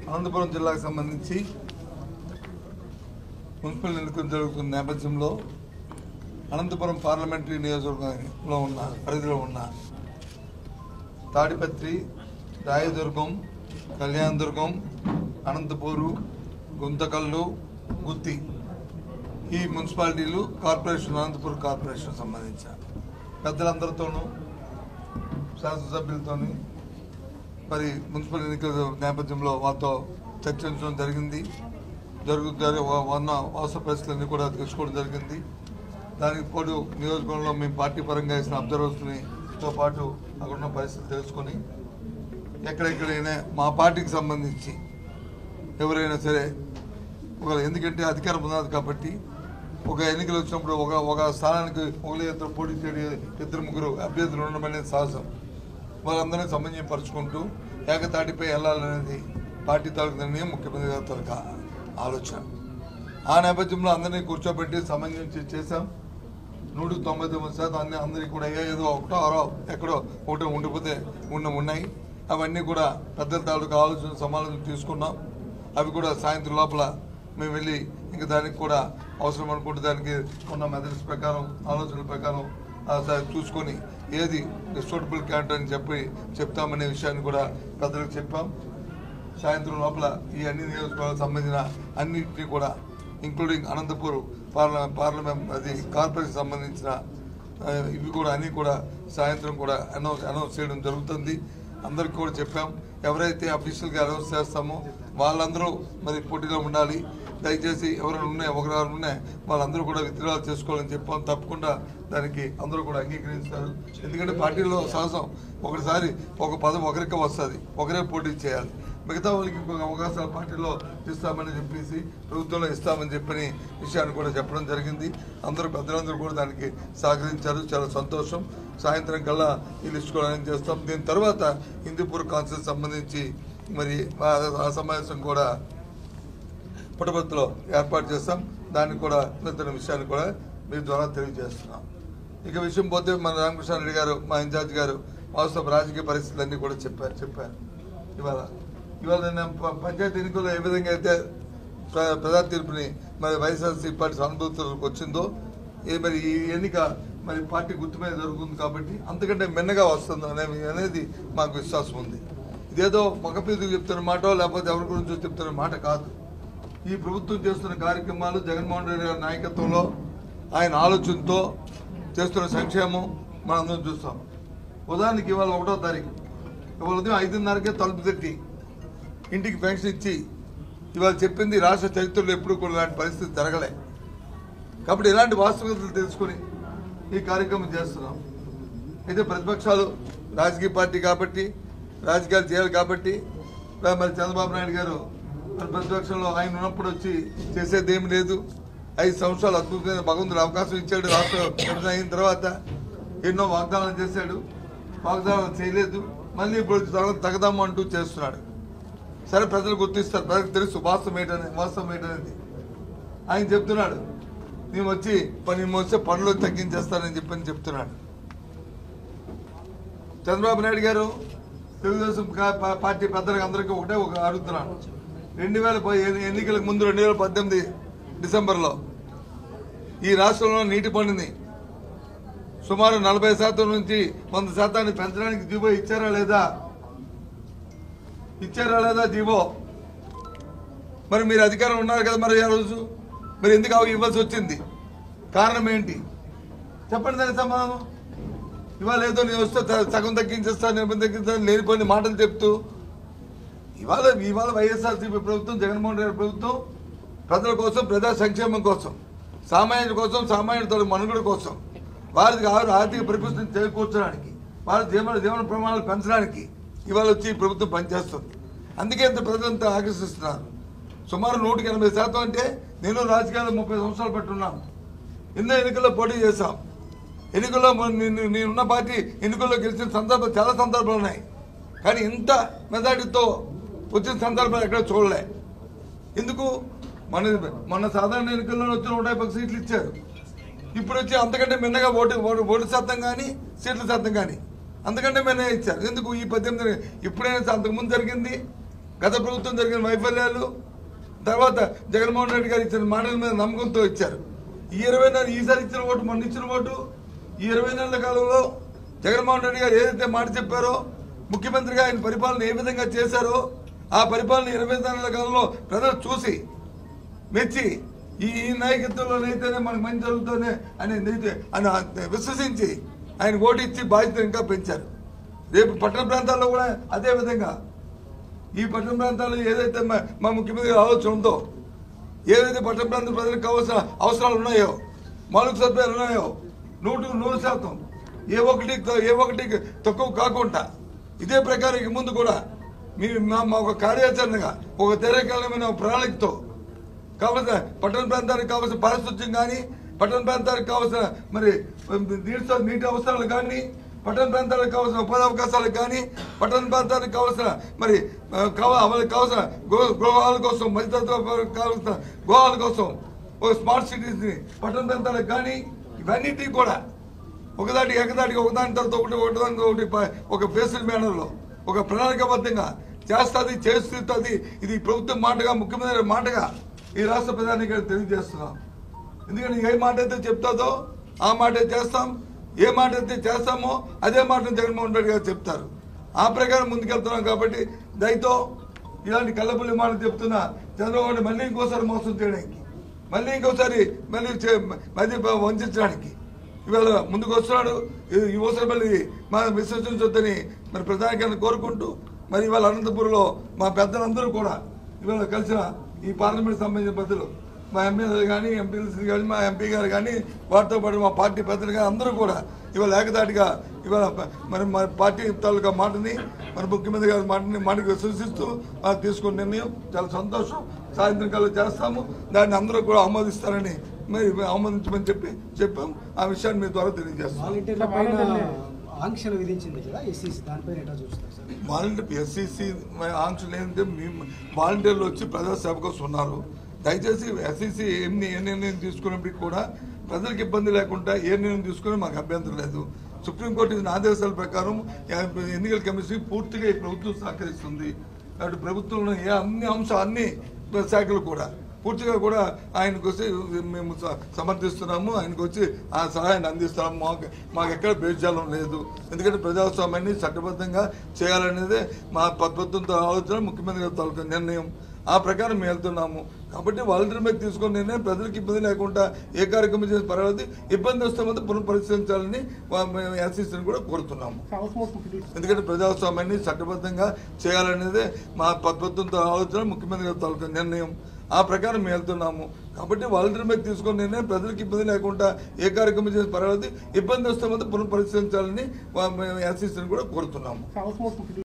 అనంతపురం జిల్లాకు సంబంధించి మున్సిపల్ ఎన్నికలు జరుగుతున్న నేపథ్యంలో అనంతపురం పార్లమెంటరీ నియోజకవర్గంలో ఉన్న పరిధిలో ఉన్న తాడిపత్రి రాయదుర్గం కళ్యాణదుర్గం అనంతపూరు గుంతకల్లు గుత్తి ఈ మున్సిపాలిటీలు కార్పొరేషన్ అనంతపురం కార్పొరేషన్ సంబంధించిన పెద్దలందరితోనూ శాసనసభ్యులతోని మరి మున్సిపల్ ఎన్నికల నేపథ్యంలో వారితో చర్చించడం జరిగింది జరుగు జరి- వా- ఉన్న వాస్తవ పరిస్థితులన్నీ కూడా తెలుసుకోవడం జరిగింది దానికి పోటు నియోజకవర్గంలో మేము పార్టీ పరంగా వేసిన అబ్జర్వర్స్నితో పాటు అక్కడ ఉన్న పరిస్థితులు తెలుసుకొని ఎక్కడెక్కడైనా మా పార్టీకి సంబంధించి ఎవరైనా సరే ఒక ఎందుకంటే అధికారం ఉన్నది కాబట్టి ఒక ఎన్నికలు వచ్చినప్పుడు ఒక ఒక స్థానానికి ఒకరి ఇద్దరు పోటీ చేయడం ఇద్దరు ముగ్గురు అభ్యర్థులు ఉండడం అనేది సహజం వాళ్ళందరినీ సమన్వయపరుచుకుంటూ ఏకతాటిపై వెళ్ళాలనేది పార్టీ తాలూకు నిర్ణయం ముఖ్యమంత్రి గారి తాలూకు ఆలోచన ఆ నేపథ్యంలో అందరినీ కూర్చోబెట్టి సమన్వయం చే- చేశాం నూటికి తొంభై తొమ్మిది శాతం అన్ని అందరికీ కూడా ఏ- ఏదో ఒకటో ఆరో ఎక్కడో ఒకటో ఉండిపోతే ఉన్న ఉన్నాయి అవన్నీ కూడా పెద్దల తాలూకు ఆలోచన సమాలోచన తీసుకున్నాం అవి కూడా సాయంత్రం లోపల మేము వెళ్ళి ఇంకా దానికి కూడా అవసరం అనుకుంటే దానికి ఉన్న మెథడ్స్ ప్రకారం ఆలోచనల ప్రకారం ఆ స- చూసుకొని ఏది సూటబుల్ క్యాండిడేట్ అని చెప్పి చెప్తామనే విషయాన్ని కూడా పెద్దలకు చెప్పాం సాయంత్రం లోపల ఈ అన్ని నియోజకవర్గాలకు సంబంధించిన అన్నింటినీ కూడా ఇంక్లూడింగ్ అనంతపూర్ పార్ల పార్లమెంట్ అది కార్పొరేషన్ సంబంధించిన ఆ, ఇవి కూడా అన్నీ కూడా సాయంత్రం కూడా అనౌన్స్ అనౌన్స్ చేయడం జరుగుతుంది అందరికీ కూడా చెప్పాం ఎవరైతే అఫీషియల్గా అనౌన్స్ చేస్తామో వాళ్ళందరూ మరి పోటీలో ఉండాలి దయచేసి ఎవరైనా ఉన్నాయి ఒకరు ఉన్నాయి వాళ్ళందరూ కూడా విత్డ్రాల్ చేసుకోవాలని చెప్పాం తప్పకుండా దానికి అందరూ కూడా అంగీకరిస్తారు ఎందుకంటే పార్టీలో సహజం ఒకసారి ఒక పదం ఒకరికి వస్తుంది ఒకరే పోటీ చేయాలి మిగతా వాళ్ళకి ఇంకొక అవకాశాలు పార్టీలో ఇస్తామని చెప్పేసి ప్రభుత్వంలో ఇస్తామని చెప్పని విషయాన్ని కూడా చెప్పడం జరిగింది అందరూ పెద్దలందరూ కూడా దానికి సహకరించారు చాలా సంతోషం సాయంత్రం కల్లా ఈ లిస్ట్ కూడా arrange చేస్తాం దీని తర్వాత హిందూపూర్ కాన్సెన్స్ సంబంధించి మరి ఆ- ఆ సమావేశం కూడా పుట్టపర్తిలో ఏర్పాటు చేస్తాం దానికి కూడా ఇతర విషయాన్ని కూడా మీ ద్వారా తెలియజేస్తున్నాం ఇక విషయం పోతే మన రామకృష్ణారెడ్డి గారు మా ఇన్ఛార్జ్ గారు వాస్తవ రాజకీయ పరిస్థితులన్నీ కూడా చెప్పారు చెప్పారు ఇవాళ ఇవాళ నిన్న ప- పంచాయతీ ఎన్నికల్లో ఏ విధంగా అయితే ప్ర- ప్రజా తీర్పుని మరి వైఎస్ఆర్సీ పార్టీ సానుభూతులకు వచ్చిందో ఏ మరి ఈ ఎన్నిక మరి పార్టీ గుర్తు మీద జరుగుతుంది కాబట్టి అంతకంటే మిన్నగా వస్తుంది అనే అనేది మాకు విశ్వాసం ఉంది ఇదేదో మగపీదులు చెప్తున్న మాట లేకపోతే ఎవరి గురించో చెప్తున్న మాట కాదు ఈ ప్రభుత్వం చేస్తున్న కార్యక్రమాలు జగన్మోహన్ రెడ్డి గారి నాయకత్వంలో ఆయన ఆలోచనతో చేస్తున్న సంక్షేమం మనం అందరం చూస్తాం ఉదాహరణకి ఇవాళ ఒకటో తారీఖు ఇవాళ ఉదయం ఐదున్నరకే తలుపు తట్టి ఇంటికి పెన్షన్ ఇచ్చి ఇవాళ చెప్పింది రాష్ట్ర చరిత్రలో ఎప్పుడు కూడా ఇలాంటి పరిస్థితి జరగలే కాబట్టి ఇలాంటి వాస్తవికతలు తెలుసుకొని ఈ కార్యక్రమం చేస్తున్నాం అయితే ప్రతిపక్షాలు రాజకీయ పార్టీ కాబట్టి రాజకీయాలు చేయాలి కాబట్టి మరి చంద్రబాబు నాయుడు గారు మరి ప్రతిపక్షంలో ఆయన ఉన్నప్పుడు వచ్చి చేసేది ఏమి లేదు ఐదు సంవత్సరాలు అద్భుతమైన భగవంతుడు అవకాశం ఇచ్చాడు రాష్ట్ర విభజన అయిన తర్వాత ఎన్నో వాగ్దానాలు చేశాడు వాగ్దానాలు చేయలేదు మళ్ళీ ఇప్పుడు తగ- తగదాము అంటూ చేస్తున్నాడు సరే ప్రజలు గుర్తిస్తారు ప్రజలకు తెలుసు వాస్తవం ఏంటనే వాస్తవం ఏంటనేది ఆయన చెప్తున్నాడు నేను వచ్చి పని వస్తే పనులు తగ్గించేస్తానని చెప్పని చెప్తున్నాడు చంద్రబాబు నాయుడు గారు తెలుగుదేశం కా- పా- పార్టీ పెద్దలకు అందరికీ ఒకటే ఒక అడుగుతున్నాను రెండు వేల ప- ఎన్ని- ఎన్నికలకు ముందు రెండు వేల పద్దెనిమిది డిసెంబర్లో ఈ రాష్ట్రంలో నీటి పన్నుని సుమారు నలభై శాతం నుంచి వంద శాతాన్ని పెంచడానికి జీవో ఇచ్చారా లేదా ఇచ్చారా లేదా జీవో మరి మీరు అధికారం ఉన్నారు కదా మరి ఆ రోజు మీరు ఎందుకు అవి ఇవ్వాల్సి వచ్చింది కారణం ఏంటి చెప్పండి దానికి సమాధానం ఇవాళ ఏదో నేను వస్తే త- సగం తగ్గించేస్తాను నేను తగ్గిస్తాను లేనిపోయిన మాటలు చెప్తూ ఇవాళ ఇవాళ వైఎస్ఆర్సీపీ ప్రభుత్వం జగన్మోహన్ రెడ్డి ప్రభుత్వం ప్రజల కోసం ప్రజా సంక్షేమం కోసం సామాన్యుల కోసం సామాన్యుల మనుగడ కోసం వారికి ఆ- ఆర్థిక పరిపుష్టిని చేకూర్చడానికి వారి జీవన జీవన ప్రమాణాలు పెంచడానికి ఇవాళ వచ్చి ఈ ప్రభుత్వం పనిచేస్తుంది అందుకే ఇంత ప్రజలంతా ఆకర్షిస్తున్నారు సుమారు నూటికి ఎనభై శాతం అంటే నేను రాజకీయాల్లో ముప్పై సంవత్సరాలు పట్టున్నాను ఎన్నో ఎన్నికల్లో పోటీ చేశాం ఎన్నికల్లో మొన్న నేను- నేనున్న పార్టీ ఎన్నికల్లో గెలిచిన సందర్భాలు చాలా సందర్భాలు ఉన్నాయి కానీ ఇంత మెజార్టీతో వచ్చిన సందర్భాలు ఎక్కడ చూడలే ఎందుకు మన మొన్న సాధారణ ఎన్నికల్లో వచ్చిన నూట యాభై సీట్లు ఇచ్చారు ఇప్పుడు వచ్చి అంతకంటే మిన్నగా ఓటు ఓటు ఓటు శాతం కానీ సీట్ల శాతం కానీ అంతకంటే మిన్నగా ఇచ్చారు ఎందుకు ఈ పద్దెనిమిది ఇప్పుడైనా అంతకుముందు జరిగింది గత ప్రభుత్వం జరిగిన వైఫల్యాలు తర్వాత జగన్మోహన్ రెడ్డి గారు ఇచ్చిన మాటల మీద నమ్మకంతో ఇచ్చారు ఈ ఇరవై నెలలు ఈసారి ఇచ్చిన ఓటు మొన్న ఇచ్చిన ఓటు ఈ ఇరవై నెలల కాలంలో జగన్మోహన్ రెడ్డి గారు ఏదైతే మాట చెప్పారో ముఖ్యమంత్రిగా ఆయన పరిపాలన ఏ విధంగా చేశారో ఆ పరిపాలన ఇరవై నెలల కాలంలో ప్రజలు చూసి మెచ్చి ఈ ఈ నాయకత్వంలోనైతేనే మనకు మంచి జరుగుతుందని అని నైతే- అని విశ్వసించి ఆయన ఓటు ఇచ్చి బాధ్యత ఇంకా పెంచారు రేపు పట్టణ ప్రాంతాల్లో కూడా అదే విధంగా ఈ పట్టణ ప్రాంతాల్లో ఏదైతే మా మా ముఖ్యమంత్రి గారి ఆలోచన ఉందో ఏదైతే పట్టణ ప్రాంత ప్రజలకు కావాల్సిన అవసరాలు ఉన్నాయో మౌలిక సదుపాయాలు ఉన్నాయో నూటు నూరు శాతం ఏ ఒకటి ఏ ఒకటి తక్కువ కాకుండా ఇదే ప్రకారం ఇక ముందు కూడా మీ మా మా ఒక కార్యాచరణగా ఒక దీర్ఘకాలమైన ప్రణాళికతో కావలసిన పట్టణ ప్రాంతానికి కావాల్సిన పారిశుద్ధ్యం కానీ పట్టణ ప్రాంతానికి కావాల్సిన మరి నీటి సౌ- నీటి అవసరాలు కానీ పట్టణ ప్రాంతాలకు కావాల్సిన ఉపాధి అవకాశాలకు కానీ పట్టణ ప్రాంతానికి కావాల్సిన మరి ఆ, కావ- వాళ్ళకి కావాల్సిన గృహ గృహాల కోసం మధ్యతరగతి కావాల్సిన గృహాల కోసం ఒక స్మార్ట్ సిటీస్ ని పట్టణ ప్రాంతాలకు కానీ ఇవన్నిటికీ కూడా ఒకదాటి ఏకదాటికి ఒకదాని తర్వాత ఒకటి ఒకటి ఒకటి ప- ఒక బేసిల్ మేనర్లో ఒక ప్రణాళికాబద్ధంగా చేస్తుంది చేస్తుంది ఇది ప్రభుత్వం మాటగా ముఖ్యమంత్రి మాటగా ఈ రాష్ట్ర ప్రధానికి తెలియజేస్తున్నాం ఎందుకంటే ఏ మాట అయితే చెప్తాదో ఆ మాట చేస్తాం ఏ మాట అయితే చేస్తామో అదే మాట జగన్మోహన్ రెడ్డి గారు చెప్తారు ఆ ప్రకారం ముందుకెళ్తున్నాం కాబట్టి దయతో ఇలాంటి కళ్ళపుల్లి మాట చెప్తున్నా చంద్రబాబు నాయుడు మళ్ళీ ఇంకోసారి మోసం చేయడానికి మళ్ళీ ఇంకోసారి మళ్ళీ చే- మళ్ళీ వంచడానికి ఇవాళ ముందుకు వస్తున్నాడు ఈ- ఈ ఊసర మళ్ళీ మా విశ్వసించొద్దని మరి ప్రధానికాన్ని కోరుకుంటూ మరి ఇవాళ అనంతపురంలో మా పెద్దలందరూ కూడా ఇవాళ కలిసిన ఈ పార్లమెంట్ సంబంధించిన పెద్దలు మా ఎమ్మెల్యేలు కానీ ఎంపీలు కానీ మా ఎంపీ గారు కానీ వారితో పాటు మా పార్టీ పెద్దలు కానీ అందరూ కూడా ఇవాళ ఏకదాటిగా ఇవాళ ప- మరి మా పార్టీ తాలూకా మాటని మన ముఖ్యమంత్రి గారి మాటని మాటకి విశ్వసిస్తూ ఆ తీసుకున్న నిర్ణయం చాలా సంతోషం సాయంత్రం కల్లా చేస్తాము దాన్ని అందరూ కూడా ఆమోదిస్తారని మరి ఆమోదించమని చెప్పి చెప్పాం ఆ విషయాన్ని మీ ద్వారా తెలియజేస్తాం వాలంటీర్ల పైన ఆంక్షలు విధించింది కదా ఎస్సీసీ దానిపైన ఎట్లా చూస్తారు సార్ వాలంటీర్ ఎస్సీసీ ఆంక్షలు ఏంటంటే మేము వాలంటీర్లు వచ్చి ప్రజాసేవ కోసం ఉన్నారు దయచేసి ఎస్సీసీ ఎన్ని ఏ నిర్ణయం తీసుకున్నప్పటికీ కూడా ప్రజలకు ఇబ్బంది లేకుండా ఏ నిర్ణయం తీసుకుని మాకు అభ్యంతరం లేదు సుప్రీంకోర్టు ఇచ్చిన ఆదేశాల ప్రకారం ఎన్నికల కమిషన్ పూర్తిగా ఈ ప్రభుత్వం సహకరిస్తుంది కాబట్టి ప్రభుత్వంలో ఏ అన్ని అంశాలు అన్ని శాఖలు కూడా పూర్తిగా కూడా ఆయనకు వచ్చి మేము స- సమర్థిస్తున్నాము ఆయనకు వచ్చి ఆ సహాయాన్ని అందిస్తున్నాము మాకు మాకు ఎక్కడ భేజాలం లేదు ఎందుకంటే ప్రజాస్వామ్యాన్ని చట్టబద్ధంగా చేయాలనేదే మా ప్రభుత్వంతో ఆలోచన ముఖ్యమంత్రి గారి తాలూకా నిర్ణయం ఆ ప్రకారం మేము వెళ్తున్నాము కాబట్టి వాలంటీర్ మీద తీసుకున్న నిర్ణయం ప్రజలకు ఇబ్బంది లేకుండా ఏ కార్యక్రమం చేసిన పర్వాలేదు ఇబ్బంది వస్తే మాత్రం పునఃపరిశీలించాలని ఎస్సీసీని కూడా కోరుతున్నాము ఎందుకంటే ప్రజాస్వామ్యాన్ని చట్టబద్ధంగా చేయాలనేదే మా ప్రభుత్వంతో ఆలోచన ముఖ్యమంత్రి గారి తాలూకా నిర్ణయం ఆ ప్రకారం మేము వెళ్తున్నాము కాబట్టి వాలంటీర్ మీద తీసుకున్న నిర్ణయం ప్రజలకు ఇబ్బంది లేకుండా ఏ కార్యక్రమం చేసిన పర్వాలేదు ఇబ్బంది వస్తే మాత్రం పునఃపరిశీలించాలని ఎస్సీసీని కూడా కోరుతున్నాము